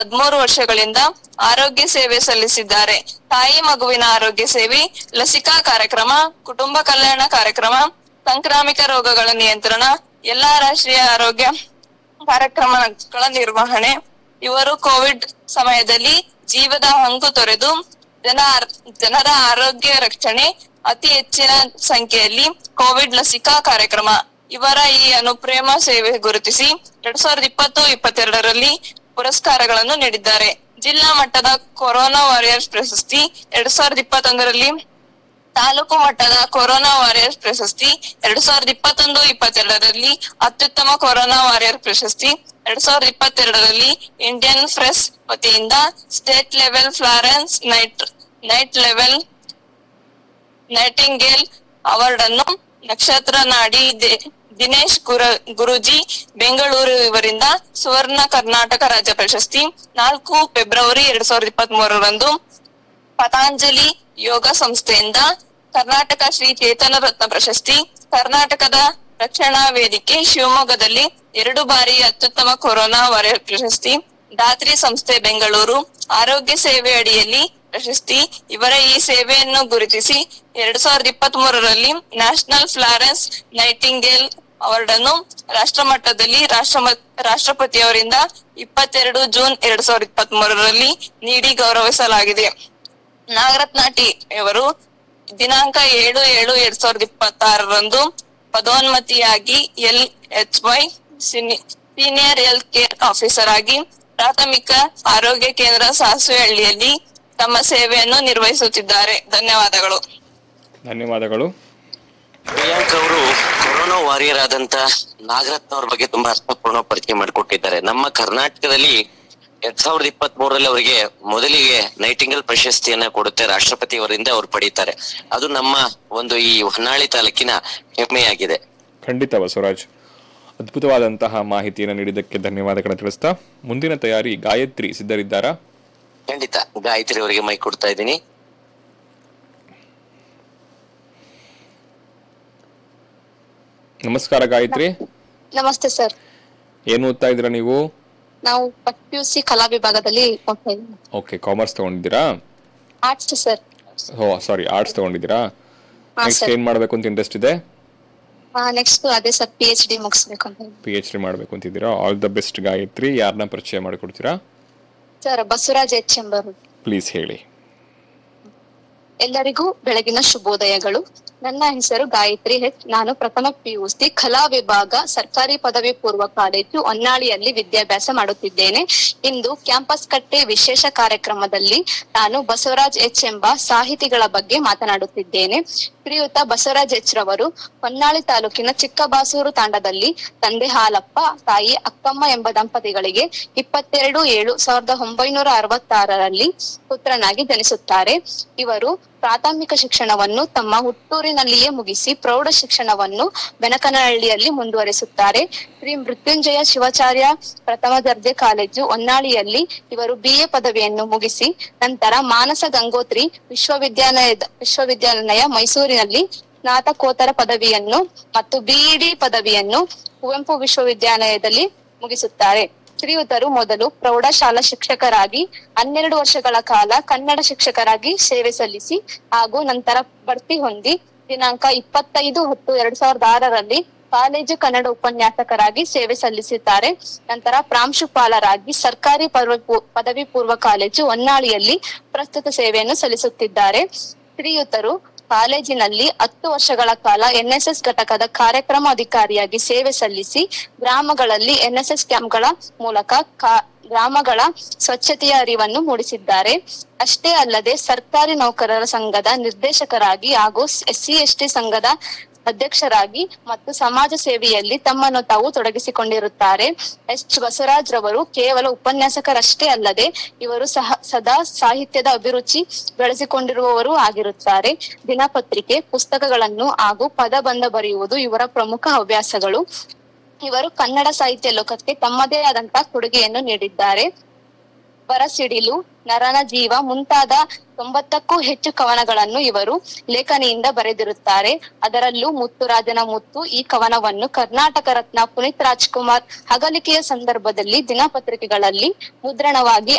ಹದಿಮೂರು ವರ್ಷಗಳಿಂದ ಆರೋಗ್ಯ ಸೇವೆ ಸಲ್ಲಿಸಿದ್ದಾರೆ ತಾಯಿ ಮಗುವಿನ ಆರೋಗ್ಯ ಸೇವೆ ಲಸಿಕಾ ಕಾರ್ಯಕ್ರಮ ಕುಟುಂಬ ಕಲ್ಯಾಣ ಕಾರ್ಯಕ್ರಮ ಸಾಂಕ್ರಾಮಿಕ ರೋಗಗಳ ನಿಯಂತ್ರಣ ಎಲ್ಲಾ ರಾಷ್ಟ್ರೀಯ ಆರೋಗ್ಯ ಕಾರ್ಯಕ್ರಮಗಳ ನಿರ್ವಹಣೆ ಇವರು ಕೋವಿಡ್ ಸಮಯದಲ್ಲಿ ಜೀವದ ಹಂಗು ತೊರೆದು ಜನ ಜನರ ಆರೋಗ್ಯ ರಕ್ಷಣೆ ಅತಿ ಹೆಚ್ಚಿನ ಸಂಖ್ಯೆಯಲ್ಲಿ ಕೋವಿಡ್ ಲಸಿಕಾ ಕಾರ್ಯಕ್ರಮ ಇವರ ಈ ಅನುಪ್ರೇಮ ಸೇವೆ ಗುರುತಿಸಿ ಎರಡ್ ಸಾವಿರದ ಇಪ್ಪತ್ತು ಇಪ್ಪತ್ತೆರಡರಲ್ಲಿ ಪುರಸ್ಕಾರಗಳನ್ನು ನೀಡಿದ್ದಾರೆ ಜಿಲ್ಲಾ ಮಟ್ಟದ ಕೊರೋನಾ ವಾರಿಯರ್ಸ್ ಪ್ರಶಸ್ತಿ ಎರಡ್ ಸಾವಿರದ ಇಪ್ಪತ್ತೊಂದರಲ್ಲಿ ತಾಲೂಕು ಮಟ್ಟದ ಕೊರೋನಾ ವಾರಿಯರ್ ಪ್ರಶಸ್ತಿ ಎರಡ್ ಸಾವಿರದ ಇಪ್ಪತ್ತೊಂದು ಇಪ್ಪತ್ತೆರಡರಲ್ಲಿ ಅತ್ಯುತ್ತಮ ಕೊರೋನಾ ವಾರಿಯರ್ ಪ್ರಶಸ್ತಿ ಎರಡ್ ಸಾವಿರದ ಇಪ್ಪತ್ತೆರಡರಲ್ಲಿ ಇಂಡಿಯನ್ ಪ್ರೆಸ್ ವತಿಯಿಂದ state level Florence night night level Nightingale award ಅನ್ನು ನಕ್ಷತ್ರ ನಾಡಿ ದೆ- ದಿನೇಶ್ ಗುರ ಗುರುಜಿ ಬೆಂಗಳೂರು ಇವರಿಂದ ಸುವರ್ಣ ಕರ್ನಾಟಕ ರಾಜ್ಯ ಪ್ರಶಸ್ತಿ ನಾಲ್ಕು ಫೆಬ್ರವರಿ ಎರಡ್ ಸಾವಿರದ ಇಪ್ಪತ್ತ್ ಮೂರರಂದು ಪತಾಂಜಲಿ ಯೋಗ ಸಂಸ್ಥೆಯಿಂದ ಕರ್ನಾಟಕ ಶ್ರೀ ಚೇತನ ರತ್ನ ಪ್ರಶಸ್ತಿ ಕರ್ನಾಟಕದ ರಕ್ಷಣಾ ವೇದಿಕೆ ಶಿವಮೊಗ್ಗದಲ್ಲಿ ಎರಡು ಬಾರಿ ಅತ್ಯುತ್ತಮ ಕೊರೋನಾ ವಾರಿಯರ್ ಪ್ರಶಸ್ತಿ ದಾತ್ರಿ ಸಂಸ್ಥೆ ಬೆಂಗಳೂರು ಆರೋಗ್ಯ ಸೇವೆ ಅಡಿಯಲ್ಲಿ ಪ್ರಶಸ್ತಿ ಇವರ ಈ ಸೇವೆಯನ್ನು ಗುರುತಿಸಿ ಎರಡ್ ಸಾವಿರದ ಇಪ್ಪತ್ತ್ ಮೂರರಲ್ಲಿ ನ್ಯಾಷನಲ್ ಫ್ಲಾರೆನ್ಸ್ ನೈಟಿಂಗೇಲ್ ಅವಾರ್ಡ್ ಅನ್ನು ರಾಷ್ಟ್ರ ಮಟ್ಟದಲ್ಲಿ ರಾಷ್ಟ್ರ ರಾಷ್ಟ್ರಪತಿಯವರಿಂದ ಇಪ್ಪತ್ತೆರಡು ಜೂನ್ ಎರಡ್ ಸಾವಿರದ ಇಪ್ಪತ್ತ್ ಮೂರರಲ್ಲಿ ನೀಡಿ ಗೌರವಿಸಲಾಗಿದೆ ನಾಗರತ್ನ ಟಿ ಅವರು ದಿನಾಂಕ ಏಳು ಏಳು ಎರಡ್ ಸಾವಿರದ ಇಪ್ಪತ್ತಾರರಂದು ಪದೋನ್ನತಿಯಾಗಿ L H Y senior health care officer ಆಗಿ ಪ್ರಾಥಮಿಕ ಆರೋಗ್ಯ ಕೇಂದ್ರ ಸಾಸಿವೆಹಳ್ಳಿಯಲ್ಲಿ ತಮ್ಮ ಸೇವೆಯನ್ನು ನಿರ್ವಹಿಸುತ್ತಿದ್ದಾರೆ ಧನ್ಯವಾದಗಳು ಧನ್ಯವಾದಗಳು ಪ್ರಿಯಾಂಕ್ ಅವರು ಕೊರೋನಾ ವಾರಿಯರ್ ಆದಂತ ನಾಗರತ್ನ ಅವ್ರ ಬಗ್ಗೆ ತುಂಬಾ ಅರ್ಥಪೂರ್ಣ ಪರಿಚಯ ಮಾಡಿಕೊಟ್ಟಿದ್ದಾರೆ ನಮ್ಮ ಕರ್ನಾಟಕದಲ್ಲಿ ಎರಡ್ ಸಾವಿರದ ಇಪ್ಪತ್ತ್ ಮೂರರಲ್ಲಿ ಅವರಿಗೆ ಮೊದಲಿಗೆ ನೈಟಿಂಗಲ್ ಪ್ರಶಸ್ತಿಯನ್ನ ಕೊಡುತ್ತೆ ರಾಷ್ಟ್ರಪತಿ ಅವರಿಂದ ಅವ್ರು ಪಡೀತಾರೆ ಅದು ನಮ್ಮ ಒಂದು ಈ ಹೊನ್ನಾಳಿ ತಾಲೂಕಿನ ಹೆಮ್ಮೆಯಾಗಿದೆ ಖಂಡಿತ ಬಸವರಾಜ್ ಅದ್ಭುತವಾದಂತಹ ಮಾಹಿತಿಯನ್ನು ನೀಡಿದ್ದಕ್ಕೆ ಧನ್ಯವಾದಗಳನ್ನು ತಿಳಿಸ್ತಾ ಮುಂದಿನ ತಯಾರಿ ಗಾಯತ್ರಿ ಸಿದ್ಧರಿದ್ದಾರಾ ಖಂಡಿತ ಗಾಯತ್ರಿ ಅವರಿಗೆ ಮೈ ಕೊಡ್ತಾ ಇದ್ದೀನಿ ನಮಸ್ಕಾರ ಗಾಯತ್ರಿ ನಮಸ್ತೆ ಸರ್ ಏನು ಓದ್ತಾ ಇದ್ದೀರಾ ನೀವು ನಾವು ಪಿ ಯು ಸಿ ಕಲಾ ವಿಭಾಗದಲ್ಲಿ ಓದ್ತಾ ಇದ್ದೀವಿ ಓಕೆ ಕಾಮರ್ಸ್ ತಗೊಂಡಿದ್ದೀರಾ arts sir oh sorry arts ತಗೊಂಡಿದ್ದೀರಾ ಹಾ ನೆಕ್ಸ್ಟ್ ಸರ್ ಏನ್ ಮಾಡ್ಬೇಕು ಅಂತ ಇಂಟ್ರೆಸ್ಟ್ ಇದೆ ನೆಕ್ಸ್ಟ್ ಅದೇ ಸರ್ ಪಿ ಎಚ್ ಡಿ ಮುಗಿಸ್ಬೇಕು ಅಂತ ಇದ್ದೀನಿ. ಪಿ ಎಚ್ ಡಿ ಮಾಡ್ಬೇಕು ಅಂತಿದ್ದೀರಾ ಆಲ್ ದ ಬೆಸ್ಟ್ ಗಾಯತ್ರಿ ಯಾರನ್ನ ಪರಿಚಯ ಮಾಡಿಕೊಡ್ತೀರಾ ಸರ್ ಬಸವರಾಜ್ ಎಚ್ ಎಂಬರು ಪ್ಲೀಸ್ ಹೇಳಿ ಎಲ್ಲರಿಗೂ ಬೆಳಗಿನ ಶುಭೋದಯಗಳು ನನ್ನ ಹೆಸರು ಗಾಯತ್ರಿ ಹೆಚ್ ನಾನು ಪ್ರಥಮ ಪಿಯುಸಿ ಕಲಾ ವಿಭಾಗ ಸರ್ಕಾರಿ ಪದವಿ ಪೂರ್ವ ಕಾಲೇಜು ಹೊನ್ನಾಳಿಯಲ್ಲಿ ವಿದ್ಯಾಭ್ಯಾಸ ಮಾಡುತ್ತಿದ್ದೇನೆ ಇಂದು ಕ್ಯಾಂಪಸ್ ಕಟ್ಟೆ ವಿಶೇಷ ಕಾರ್ಯಕ್ರಮದಲ್ಲಿ ನಾನು ಬಸವರಾಜ್ ಎಚ್ ಎಂಬ ಸಾಹಿತಿಗಳ ಬಗ್ಗೆ ಮಾತನಾಡುತ್ತಿದ್ದೇನೆ ಶ್ರೀಯುತ ಬಸವರಾಜ್ ಎಚ್ ರವರು ಹೊನ್ನಾಳಿ ತಾಲೂಕಿನ ಚಿಕ್ಕಬಾಸೂರು ತಾಂಡದಲ್ಲಿ ತಂದೆ ಹಾಲಪ್ಪ ತಾಯಿ ಅಕ್ಕಮ್ಮ ಎಂಬ ದಂಪತಿಗಳಿಗೆ ಇಪ್ಪತ್ತೆರಡು ಏಳು ಸಾವಿರದ ಒಂಬೈನೂರ ಅರವತ್ತಾರರಲ್ಲಿ ಪುತ್ರನಾಗಿ ಜನಿಸುತ್ತಾರೆ ಇವರು ಪ್ರಾಥಮಿಕ ಶಿಕ್ಷಣವನ್ನು ತಮ್ಮ ಹುಟ್ಟೂರಿನಲ್ಲಿಯೇ ಮುಗಿಸಿ ಪ್ರೌಢ ಶಿಕ್ಷಣವನ್ನು ಬೆನಕನಹಳ್ಳಿಯಲ್ಲಿ ಮುಂದುವರಿಸುತ್ತಾರೆ ಶ್ರೀ ಮೃತ್ಯುಂಜಯ ಶಿವಾಚಾರ್ಯ ಪ್ರಥಮ ದರ್ಜೆ ಕಾಲೇಜು ಹೊನ್ನಾಳಿಯಲ್ಲಿ ಇವರು ಬಿಎ ಪದವಿಯನ್ನು ಮುಗಿಸಿ ನಂತರ ಮಾನಸ ಗಂಗೋತ್ರಿ ವಿಶ್ವವಿದ್ಯಾಲಯದ ವಿಶ್ವವಿದ್ಯಾಲಯ ಮೈಸೂರಿನಲ್ಲಿ ಸ್ನಾತಕೋತ್ತರ ಪದವಿಯನ್ನು ಮತ್ತು ಬಿಇಡಿ ಪದವಿಯನ್ನು ಕುವೆಂಪು ವಿಶ್ವವಿದ್ಯಾಲಯದಲ್ಲಿ ಮುಗಿಸುತ್ತಾರೆ ಶ್ರೀಯುತರು ಮೊದಲು ಪ್ರೌಢಶಾಲಾ ಶಿಕ್ಷಕರಾಗಿ ಹನ್ನೆರಡು ವರ್ಷಗಳ ಕಾಲ ಕನ್ನಡ ಶಿಕ್ಷಕರಾಗಿ ಸೇವೆ ಸಲ್ಲಿಸಿ ಹಾಗೂ ನಂತರ ಬಡ್ತಿ ಹೊಂದಿ ದಿನಾಂಕ ಇಪ್ಪತ್ತೈದು ಹತ್ತು ಎರಡ್ ಸಾವಿರದ ಆರರಲ್ಲಿ ಕಾಲೇಜು ಕನ್ನಡ ಉಪನ್ಯಾಸಕರಾಗಿ ಸೇವೆ ಸಲ್ಲಿಸಿದ್ದಾರೆ ನಂತರ ಪ್ರಾಂಶುಪಾಲರಾಗಿ ಸರ್ಕಾರಿ ಪದವಿ ಪೂ- ಪದವಿ ಪೂರ್ವ ಕಾಲೇಜು ಹೊನ್ನಾಳಿಯಲ್ಲಿ ಪ್ರಸ್ತುತ ಸೇವೆಯನ್ನು ಸಲ್ಲಿಸುತ್ತಿದ್ದಾರೆ ಶ್ರೀಯುತರು ಕಾಲೇಜಿನಲ್ಲಿ ಹತ್ತು ವರ್ಷಗಳ ಕಾಲ ಎನ್ಎಸ್ಎಸ್ ಘಟಕದ ಕಾರ್ಯಕ್ರಮ ಅಧಿಕಾರಿಯಾಗಿ ಸೇವೆ ಸಲ್ಲಿಸಿ ಗ್ರಾಮಗಳಲ್ಲಿ ಎನ್ಎಸ್ಎಸ್ ಕ್ಯಾಂಪ್ಗಳ ಮೂಲಕ ಕಾ- ಗ್ರಾಮಗಳ ಸ್ವಚ್ಛತೆಯ ಅರಿವನ್ನು ಮೂಡಿಸಿದ್ದಾರೆ ಅಷ್ಟೇ ಅಲ್ಲದೆ ಸರ್ಕಾರಿ ನೌಕರರ ಸಂಘದ ನಿರ್ದೇಶಕರಾಗಿ ಹಾಗೂ ಎಸ್ಸಿ ಎಸ್ಟಿ ಸಂಘದ ಅಧ್ಯಕ್ಷರಾಗಿ ಮತ್ತು ಸಮಾಜ ಸೇವೆಯಲ್ಲಿ ತಮ್ಮನ್ನು ತಾವು ತೊಡಗಿಸಿಕೊಂಡಿರುತ್ತಾರೆ ಎಸ್ ಬಸವರಾಜ್ ರವರು ಕೇವಲ ಉಪನ್ಯಾಸಕರಷ್ಟೇ ಅಲ್ಲದೆ ಇವರು ಸಹ ಸದಾ ಸಾಹಿತ್ಯದ ಅಭಿರುಚಿ ಬೆಳೆಸಿಕೊಂಡಿರುವವರು ಆಗಿರುತ್ತಾರೆ ದಿನಪತ್ರಿಕೆ ಪುಸ್ತಕಗಳನ್ನು ಹಾಗೂ ಪದಬಂಧ ಬರೆಯುವುದು ಇವರ ಪ್ರಮುಖ ಹವ್ಯಾಸಗಳು ಇವರು ಕನ್ನಡ ಸಾಹಿತ್ಯ ಲೋಕಕ್ಕೆ ತಮ್ಮದೇ ಆದಂತಹ ಕೊಡುಗೆಯನ್ನು ನೀಡಿದ್ದಾರೆ ಬರಸಿಡಿಲು ನರನ ಜೀವ ಮುಂತಾದ ತೊಂಬತ್ತಕ್ಕೂ ಹೆಚ್ಚು ಕವನಗಳನ್ನು ಇವರು ಲೇಖನಿಯಿಂದ ಬರೆದಿರುತ್ತಾರೆ ಅದರಲ್ಲೂ ಮುತ್ತುರಾಜನ ಮುತ್ತು ಈ ಕವನವನ್ನು ಕರ್ನಾಟಕ ರತ್ನ ಪುನೀತ್ ರಾಜ್ಕುಮಾರ್ ಅಗಲಿಕೆಯ ಸಂದರ್ಭದಲ್ಲಿ ದಿನಪತ್ರಿಕೆಗಳಲ್ಲಿ ಮುದ್ರಣವಾಗಿ